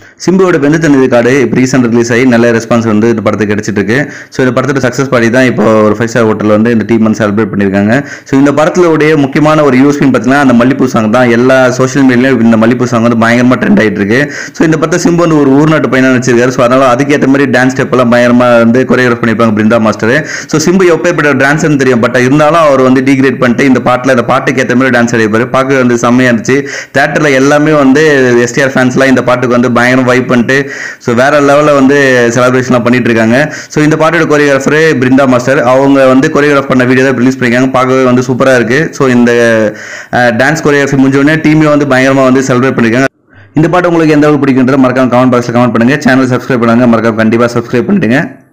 சிம்புவோட பெந்து தண்ணி கார்டு இப்போ ரீசெண்ட் ரிலீஸ் ஆகி நல்ல ரெஸ்பான்ஸ் வந்து இந்த படத்துக்கு கிடைச்சிட்டு இருக்கு ஸோ இந்த படத்தோட சக்ஸஸ் பாடி தான் இப்போ ஒரு ஃபைவ் ஸ்டார் ஹோட்டல் வந்து இந்த டீம் வந்து செலிப்ரேட் பண்ணியிருக்காங்க ஸோ இந்த படத்துல உடைய முக்கியமான ஒரு யூஸ்பின்னு பார்த்தீங்கன்னா அந்த மல்லிப்பூ சாங் தான் எல்லா சோஷியல் மீடியாலையும் இந்த மல்லிப்பூ சாங் வந்து பயங்கரமாக ட்ரெண்ட் ஆயிட்டு இருக்கு ஸோ இந்த படத்தை சிம்பு வந்து ஒரு ஊர்நாட்டு பையனாக வச்சிருக்காரு ஸோ அதனால அதுக்கேற்ற மாதிரி டான்ஸ் ஸ்டெப் எல்லாம் பயங்கரமாக வந்து கொரியோகிராஃப் பண்ணியிருப்பாங்க பிருந்தா மாஸ்டர் ஸோ சிம்பு எப்பேற்பட்ட டான்ஸ்னு தெரியும் பட் இருந்தாலும் அவர் வந்து டிகிரேட் பண்ணிட்டு இந்த பாட்டில் இந்த பாட்டுக்கு ஏற்ற மாதிரி டான்ஸ் ஆடிப்பாரு பார்க்க வந்து செம்மையா இருந்துச்சு தேட்டரில் எல்லாமே வந்து எஸ்டிஆர் ஃபேன்ஸ்லாம் இந்த பாட்டுக்கு வந்து பயங்கரம் வைப் பண்ணிட்டு ஸோ வேற லெவலில் வந்து செலிப்ரேஷன்லாம் பண்ணிட்டு இருக்காங்க ஸோ இந்த பாட்டோட கொரியோகிராஃபர் பிருந்தா மாஸ்டர் அவங்க வந்து கொரியோகிராஃப் பண்ண வீடியோ தான் ரிலீஸ் பண்ணிருக்காங்க பார்க்கவே வந்து சூப்பராக இருக்கு ஸோ இந்த டான்ஸ் கொரியோகிராஃபி முடிஞ்சோடனே டீமே வந்து பயங்கரமாக வந்து செலிப்ரேட் பண்ணிருக்காங்க இந்த பாட்டு உங்களுக்கு எந்த அளவுக்கு பிடிக்குன்றத மறக்காம கமெண்ட் பாக்ஸில் கமெண்ட் பண்ணுங்க சேனல் சப்ஸ்கிரைப் பண்ணுங்க மறக்காம கண்டிப்பாக சப்ஸ்கிரைப் பண்ணிட்டுங்க